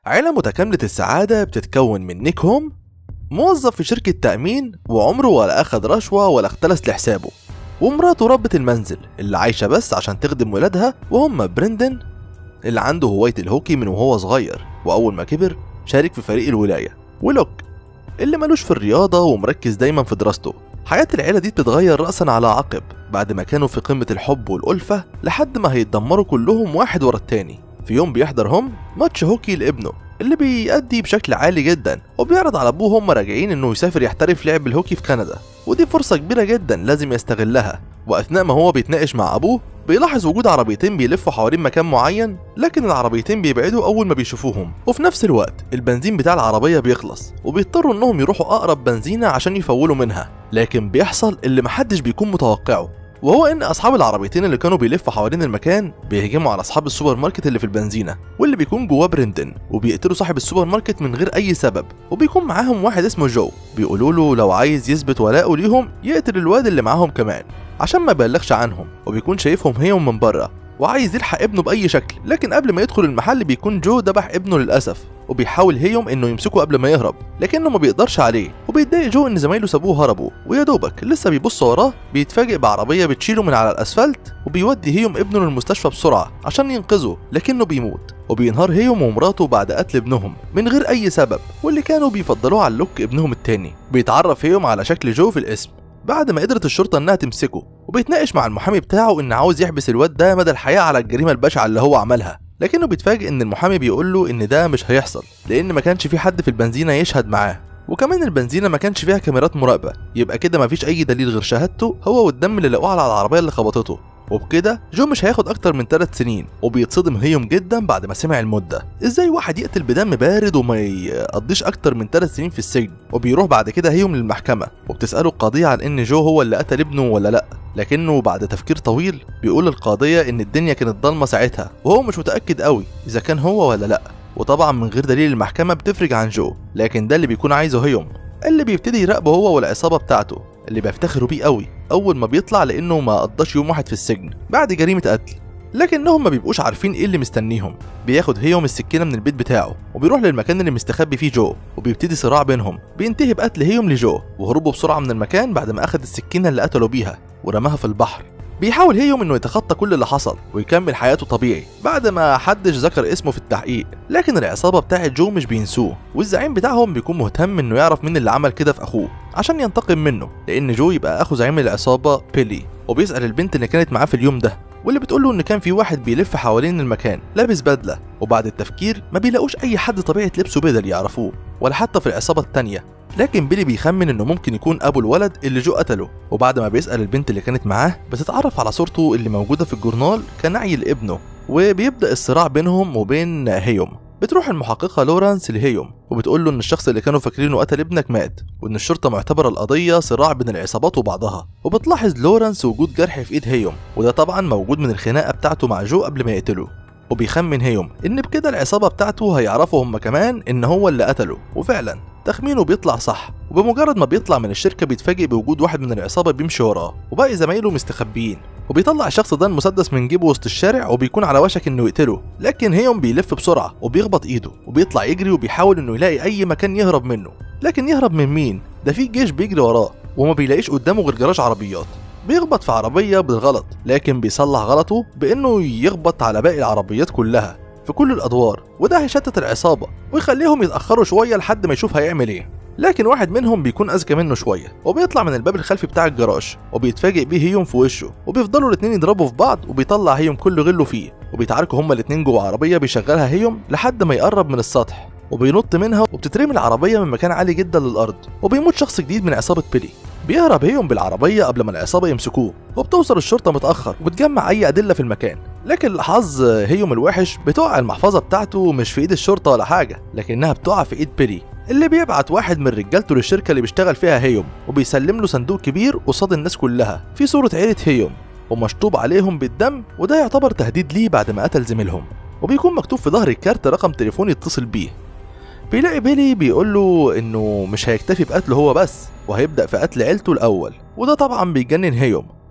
عيلة متكاملة السعادة بتتكون من نيك هوم موظف في شركة تأمين وعمره ولا أخد رشوة ولا اختلس لحسابه ومراته ربة المنزل اللي عايشة بس عشان تخدم ولادها وهم بريندن اللي عنده هواية الهوكي من وهو صغير وأول ما كبر شارك في فريق الولاية ولوك اللي ملوش في الرياضة ومركز دايما في دراسته حياة العيلة دي بتتغير رأسا على عقب بعد ما كانوا في قمة الحب والألفة لحد ما هيتدمروا كلهم واحد ورا التاني في يوم بيحضر هم ماتش هوكي لابنه اللي بيأدي بشكل عالي جدا وبيعرض على ابوه هم راجعين انه يسافر يحترف لعب الهوكي في كندا ودي فرصة كبيرة جدا لازم يستغلها واثناء ما هو بيتناقش مع ابوه بيلاحظ وجود عربيتين بيلفوا حوالين مكان معين لكن العربيتين بيبعدوا اول ما بيشوفوهم وفي نفس الوقت البنزين بتاع العربية بيخلص وبيضطروا انهم يروحوا اقرب بنزينة عشان يفولوا منها لكن بيحصل اللي محدش بيكون متوقعه وهو ان اصحاب العربيتين اللي كانوا بيلفوا حوالين المكان بيهجموا على اصحاب السوبر ماركت اللي في البنزينه واللي بيكون جواه بريندن وبيقتلوا صاحب السوبر ماركت من غير اي سبب وبيكون معاهم واحد اسمه جو بيقولوا له لو عايز يثبت ولاءه ليهم يقتل الواد اللي معاهم كمان عشان ما يبلغش عنهم وبيكون شايفهم هيهم من بره وعايز يلحق ابنه باي شكل لكن قبل ما يدخل المحل بيكون جو ذبح ابنه للاسف وبيحاول هيوم انه يمسكه قبل ما يهرب لكنه ما بيقدرش عليه وبيتضايق جو ان زمايله سابوه هربوا ويا دوبك لسه بيبص وراه بيتفاجئ بعربيه بتشيله من على الاسفلت وبيودي هيوم ابنه للمستشفى بسرعه عشان ينقذه لكنه بيموت وبينهار هيوم ومراته بعد قتل ابنهم من غير اي سبب واللي كانوا بيفضلوه على لوك ابنهم التاني بيتعرف هيوم على شكل جو في الاسم بعد ما قدرت الشرطه انها تمسكه وبيتناقش مع المحامي بتاعه ان عاوز يحبس الواد ده مدى الحياه على الجريمه البشعه اللي هو عملها لكنه بيتفاجئ ان المحامي بيقول له ان ده مش هيحصل لان ما كانش في حد في البنزينه يشهد معاه وكمان البنزينه ما كانش فيها كاميرات مراقبه يبقى كده ما فيش اي دليل غير شهادته هو والدم اللي لقوه على العربيه اللي خبطته وبكده جو مش هياخد اكتر من 3 سنين وبيتصدم هيوم جدا بعد ما سمع المده ازاي واحد يقتل بدم بارد وما يقضيش اكتر من 3 سنين في السجن وبيروح بعد كده هيوم للمحكمه وبتساله القاضيه عن ان جو هو اللي قتل ابنه ولا لا لكنه بعد تفكير طويل بيقول القاضيه ان الدنيا كانت ضلمه ساعتها وهو مش متاكد قوي اذا كان هو ولا لا وطبعا من غير دليل المحكمه بتفرج عن جو لكن ده اللي بيكون عايزه هيوم اللي بيبتدي يراقبه هو والعصابه بتاعته اللي بيفتخروا بيه قوي اول ما بيطلع لانه ما قضاش يوم واحد في السجن بعد جريمه قتل لكنهم ما بيبقوش عارفين ايه اللي مستنيهم بياخد هيوم السكينه من البيت بتاعه وبيروح للمكان اللي مستخبي فيه جو وبيبتدي صراع بينهم بينتهي بقتل هيوم لجو وهروبه بسرعه من المكان بعد ما اخد السكينه اللي قتلوا بيها ورماها في البحر بيحاول هيوم انه يتخطى كل اللي حصل ويكمل حياته طبيعي بعد ما حدش ذكر اسمه في التحقيق لكن العصابه بتاعت جو مش بينسوه والزعيم بتاعهم بيكون مهتم انه يعرف مين اللي عمل كده في اخوه عشان ينتقم منه لان جو يبقى اخو زعيم العصابه بيلي وبيسال البنت اللي كانت معاه في اليوم ده واللي بتقول له ان كان في واحد بيلف حوالين المكان لابس بدله وبعد التفكير ما بيلاقوش اي حد طبيعه لبسه بدل يعرفوه ولا حتى في العصابه التانيه لكن بيلي بيخمن انه ممكن يكون ابو الولد اللي جو قتله وبعد ما بيسال البنت اللي كانت معاه بتتعرف على صورته اللي موجوده في الجورنال كنعي لابنه وبيبدا الصراع بينهم وبين هيوم بتروح المحققه لورانس لهيوم وبتقول له ان الشخص اللي كانوا فاكرينه قتل ابنك مات وان الشرطه معتبره القضيه صراع بين العصابات وبعضها وبتلاحظ لورانس وجود جرح في ايد هيوم وده طبعا موجود من الخناقه بتاعته مع جو قبل ما يقتله وبيخمن هيوم ان بكده العصابه بتاعته هيعرفوا هم كمان ان هو اللي قتله وفعلا تخمينه بيطلع صح وبمجرد ما بيطلع من الشركه بيتفاجئ بوجود واحد من العصابه بيمشي وراه وباقي زمايله مستخبيين وبيطلع الشخص ده المسدس من جيبه وسط الشارع وبيكون على وشك انه يقتله لكن هيوم بيلف بسرعه وبيخبط ايده وبيطلع يجري وبيحاول انه يلاقي اي مكان يهرب منه لكن يهرب من مين ده في جيش بيجري وراه وما بيلاقيش قدامه غير جراج عربيات بيخبط في عربيه بالغلط لكن بيصلح غلطه بانه يخبط على باقي العربيات كلها في كل الادوار وده هيشتت العصابه ويخليهم يتاخروا شويه لحد ما يشوف هيعمل ايه لكن واحد منهم بيكون اذكى منه شويه وبيطلع من الباب الخلفي بتاع الجراج وبيتفاجئ بيه هيوم في وشه وبيفضلوا الاتنين يضربوا في بعض وبيطلع هيوم كل غله فيه وبيتعاركوا هما الاتنين جوه عربيه بيشغلها هيوم لحد ما يقرب من السطح وبينط منها وبتترمي العربيه من مكان عالي جدا للارض وبيموت شخص جديد من عصابه بيلي بيهرب هيوم بالعربية قبل ما العصابة يمسكوه وبتوصل الشرطة متأخر وبتجمع أي أدلة في المكان لكن لحظ هيوم الوحش بتقع المحفظة بتاعته مش في إيد الشرطة ولا حاجة لكنها بتقع في إيد بيلي اللي بيبعت واحد من رجالته للشركة اللي بيشتغل فيها هيوم وبيسلم له صندوق كبير قصاد الناس كلها في صورة عيلة هيوم ومشطوب عليهم بالدم وده يعتبر تهديد ليه بعد ما قتل زميلهم وبيكون مكتوب في ظهر الكارت رقم تليفون يتصل بيه بيلاقي بيلي بيقول له انه مش هيكتفي بقتله هو بس وهيبدا في قتل عيلته الاول وده طبعا بيجنن هيوم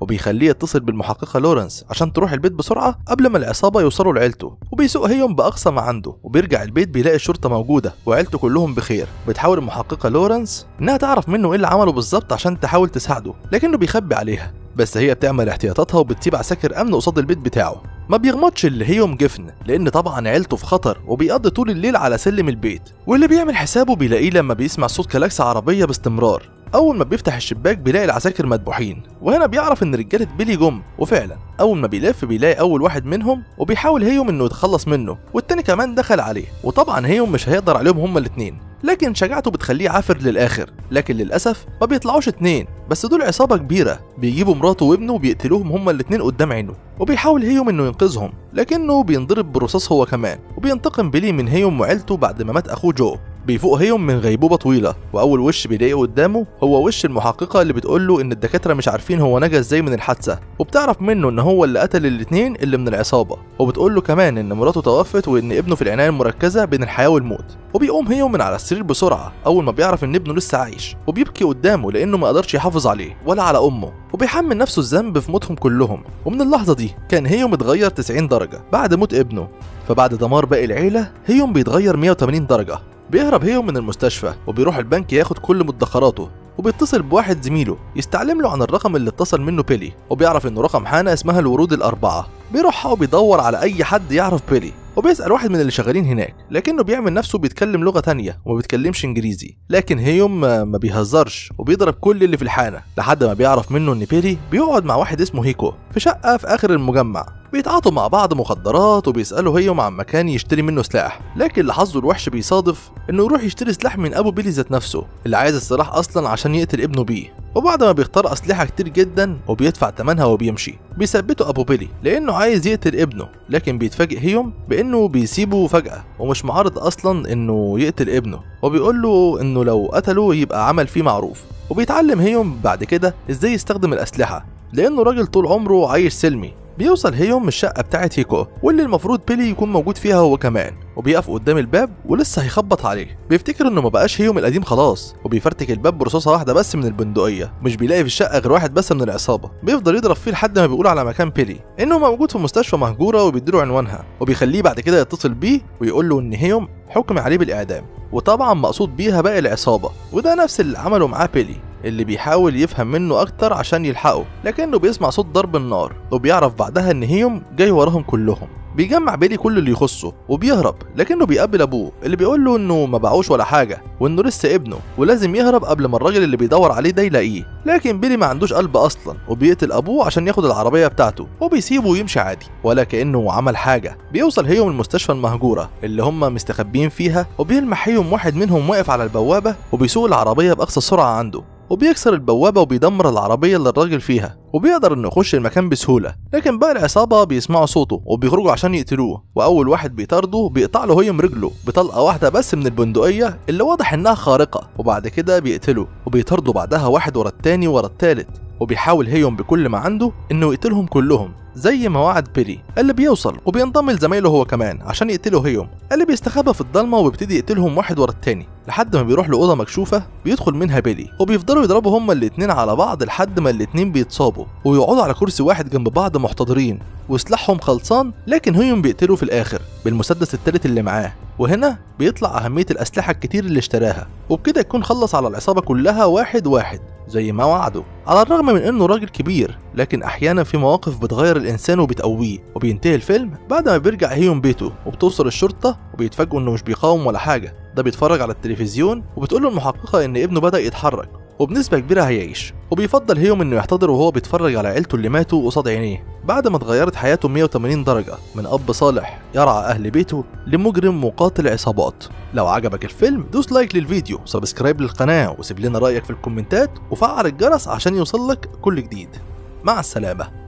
وبيخليه يتصل بالمحققة لورنس عشان تروح البيت بسرعة قبل ما العصابة يوصلوا لعيلته وبيسوق هيوم بأقصى ما عنده وبيرجع البيت بيلاقي الشرطة موجودة وعيلته كلهم بخير بتحاول المحققة لورنس إنها تعرف منه إيه اللي عمله بالظبط عشان تحاول تساعده لكنه بيخبي عليها بس هي بتعمل احتياطاتها وبتسيب عساكر امن قصاد البيت بتاعه ما بيغمضش اللي هيوم جفن لان طبعا عيلته في خطر وبيقضي طول الليل على سلم البيت واللي بيعمل حسابه بيلاقيه لما بيسمع صوت كلاكس عربيه باستمرار اول ما بيفتح الشباك بيلاقي العساكر مدبوحين وهنا بيعرف ان رجاله بيلي جم وفعلا اول ما بيلف بيلاقي اول واحد منهم وبيحاول هيوم انه يتخلص منه والتاني كمان دخل عليه وطبعا هيوم مش هيقدر عليهم هما الاتنين لكن شجاعته بتخليه عافر للاخر لكن للاسف ما بيطلعوش اتنين بس دول عصابه كبيره بيجيبوا مراته وابنه وبيقتلوهم هما الاتنين قدام عينه وبيحاول هيوم انه ينقذهم لكنه بينضرب برصاص هو كمان وبينتقم بيلي من هيوم وعيلته بعد ما مات اخوه جو بيفوق هيوم من غيبوبه طويله واول وش بيلاقيه قدامه هو وش المحققه اللي بتقول له ان الدكاتره مش عارفين هو نجا ازاي من الحادثه وبتعرف منه ان هو اللي قتل الاتنين اللي من العصابه وبتقول له كمان ان مراته توفت وان ابنه في العنايه المركزه بين الحياه والموت وبيقوم هيوم من على السرير بسرعه اول ما بيعرف ان ابنه لسه عايش وبيبكي قدامه لانه ما قدرش يحافظ عليه ولا على امه وبيحمل نفسه الذنب في موتهم كلهم ومن اللحظه دي كان هيوم اتغير 90 درجه بعد موت ابنه فبعد دمار باقي العيله هيوم بيتغير 180 درجه بيهرب هيوم من المستشفى وبيروح البنك ياخد كل مدخراته وبيتصل بواحد زميله يستعلم له عن الرقم اللي اتصل منه بيلي وبيعرف انه رقم حانة اسمها الورود الأربعة بيروحها وبيدور على أي حد يعرف بيلي وبيسأل واحد من اللي شغالين هناك لكنه بيعمل نفسه بيتكلم لغة تانية وما بيتكلمش انجليزي لكن هيوم ما ما بيهزرش وبيضرب كل اللي في الحانة لحد ما بيعرف منه ان بيلي بيقعد مع واحد اسمه هيكو في شقة في آخر المجمع بيتعاطوا مع بعض مخدرات وبيسألوا هيوم عن مكان يشتري منه سلاح لكن لحظه الوحش بيصادف انه يروح يشتري سلاح من ابو بيلي ذات نفسه اللي عايز السلاح اصلا عشان يقتل ابنه بيه وبعد ما بيختار اسلحه كتير جدا وبيدفع ثمنها وبيمشي بيثبته ابو بيلي لانه عايز يقتل ابنه لكن بيتفاجئ هيوم بانه بيسيبه فجاه ومش معارض اصلا انه يقتل ابنه وبيقول له انه لو قتله يبقى عمل فيه معروف وبيتعلم هيوم بعد كده ازاي يستخدم الاسلحه لانه راجل طول عمره عايش سلمي بيوصل هيوم الشقة بتاعت هيكو واللي المفروض بيلي يكون موجود فيها هو كمان وبيقف قدام الباب ولسه هيخبط عليه بيفتكر انه ما بقاش هيوم القديم خلاص وبيفرتك الباب برصاصة واحدة بس من البندقية مش بيلاقي في الشقة غير واحد بس من العصابة بيفضل يضرب فيه لحد ما بيقول على مكان بيلي انه موجود في مستشفى مهجورة وبيديله عنوانها وبيخليه بعد كده يتصل بيه ويقول له ان هيوم حكم عليه بالاعدام وطبعا مقصود بيها باقي العصابة وده نفس اللي عمله معاه بيلي اللي بيحاول يفهم منه اكتر عشان يلحقه لكنه بيسمع صوت ضرب النار وبيعرف بعدها ان هيوم جاي وراهم كلهم بيجمع بيلي كل اللي يخصه وبيهرب لكنه بيقابل ابوه اللي بيقول له انه ما باعوش ولا حاجه وانه لسه ابنه ولازم يهرب قبل ما الراجل اللي بيدور عليه ده يلاقيه لكن بيلي ما عندوش قلب اصلا وبيقتل ابوه عشان ياخد العربيه بتاعته وبيسيبه ويمشي عادي ولا كانه عمل حاجه بيوصل هيوم المستشفى المهجوره اللي هم مستخبيين فيها وبيلمح هيوم واحد منهم واقف على البوابه وبيسوق العربيه باقصى سرعه عنده وبيكسر البوابة وبيدمر العربية اللي الراجل فيها وبيقدر انه يخش المكان بسهولة لكن باقي العصابة بيسمعوا صوته وبيخرجوا عشان يقتلوه وأول واحد بيطارده بيقطع له هيم رجله بطلقة واحدة بس من البندقية اللي واضح انها خارقة وبعد كده بيقتله وبيطارده بعدها واحد ورا التاني ورا التالت وبيحاول هيوم بكل ما عنده انه يقتلهم كلهم زي ما وعد بيلي اللي بيوصل وبينضم لزمايله هو كمان عشان يقتلوا هيوم اللي بيستخبى في الضلمه وبيبتدي يقتلهم واحد ورا التاني لحد ما بيروح لاوضه مكشوفه بيدخل منها بيلي وبيفضلوا يضربوا هما الاتنين على بعض لحد ما الاتنين بيتصابوا ويقعدوا على كرسي واحد جنب بعض محتضرين وسلاحهم خلصان لكن هيوم بيقتله في الاخر بالمسدس التالت اللي معاه وهنا بيطلع أهمية الأسلحة الكتير اللي اشتراها وبكده يكون خلص على العصابة كلها واحد واحد زي ما وعده على الرغم من انه راجل كبير لكن احيانا في مواقف بتغير الانسان وبتقويه وبينتهي الفيلم بعد ما بيرجع هيوم بيته وبتوصل الشرطه وبيتفاجئوا انه مش بيقاوم ولا حاجه ده بيتفرج على التلفزيون وبتقول له المحققه ان ابنه بدا يتحرك وبنسبة كبيرة هيعيش وبيفضل هيوم انه يحتضر وهو بيتفرج على عيلته اللي ماتوا قصاد عينيه بعد ما اتغيرت حياته 180 درجة من أب صالح يرعى أهل بيته لمجرم مقاتل عصابات لو عجبك الفيلم دوس لايك للفيديو سبسكرايب للقناة وسيب لنا رأيك في الكومنتات وفعل الجرس عشان يوصلك كل جديد مع السلامة